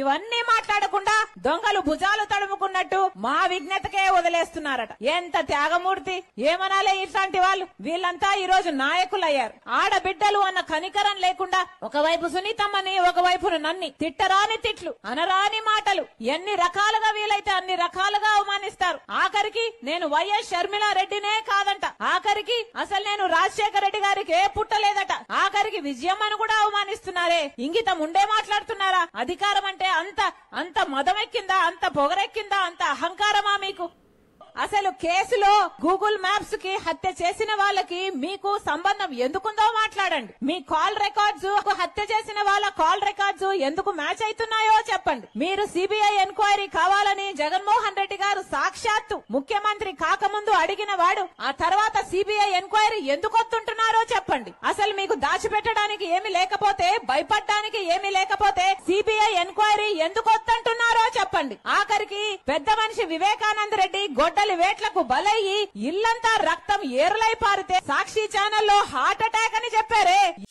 ఇవన్నీ మాట్లాడకుండా దొంగలు భుజాలు తడుముకున్నట్టు మా విజ్ఞతకే వదిలేస్తున్నారట ఎంత త్యాగమూర్తి ఏమనాలే ఇట్లాంటి వాళ్ళు వీళ్ళంతా ఈ రోజు నాయకులయ్యారు ఆడబిడ్డలు అన్న కనికరం లేకుండా ఒకవైపు సునీతమ్మని ఒకవైపును నన్ని తిట్టరాని తిట్లు అనరాని మాటలు ఎన్ని రకాలుగా వీలైతే అన్ని రకాలుగా అవమానిస్తారు ఆఖరికి నేను వైఎస్ షర్మిలా రెడ్డినే కాదంట ఆఖరికి అసలు నేను రాజశేఖర రెడ్డి గారికి ఏ పుట్టలేదట ఆఖరికి విజయమ్మను కూడా అవమానిస్తున్నారే ఇంగితం ఉండే మాట్లాడుతున్నారా అధికారం అంటే అంత అంత మదమెక్కిందా అంత పొగరెక్కిందా అంత అహంకారమా మీకు అసలు కేసులో గూగుల్ మ్యాప్స్ కి హత్య చేసిన వాళ్ళకి మీకు సంబంధం ఎందుకుందో మాట్లాడండి మీ కాల్ రికార్డ్స్ హత్య చేసిన వాళ్ళ కాల్ రికార్డ్స్ ఎందుకు మ్యాచ్ అవుతున్నాయో చెప్పండి మీరు సిబిఐ ఎంక్వైరీ కావాలని జగన్మోహన్ రెడ్డి గారు సాక్షాత్తు ముఖ్యమంత్రి కాకముందు అడిగిన వాడు ఆ తర్వాత సిబిఐ ఎంక్వైరీ ఎందుకు వస్తుంటున్నారో చెప్పండి అసలు మీకు దాచిపెట్టడానికి ఏమి లేకపోతే భయపడడానికి ఏమి లేకపోతే సిబిఐ ఎంక్వైరీ ఎందుకు వస్తుంటున్నారో చెప్పండి ఆఖరికి పెద్ద మనిషి వివేకానంద రెడ్డి గొడ్డలి వేట్లకు బలయ్యి ఇల్లంతా రక్తం ఏరులై పారితే సాక్షి ఛానల్లో హార్ట్ అటాక్ అని చెప్పారే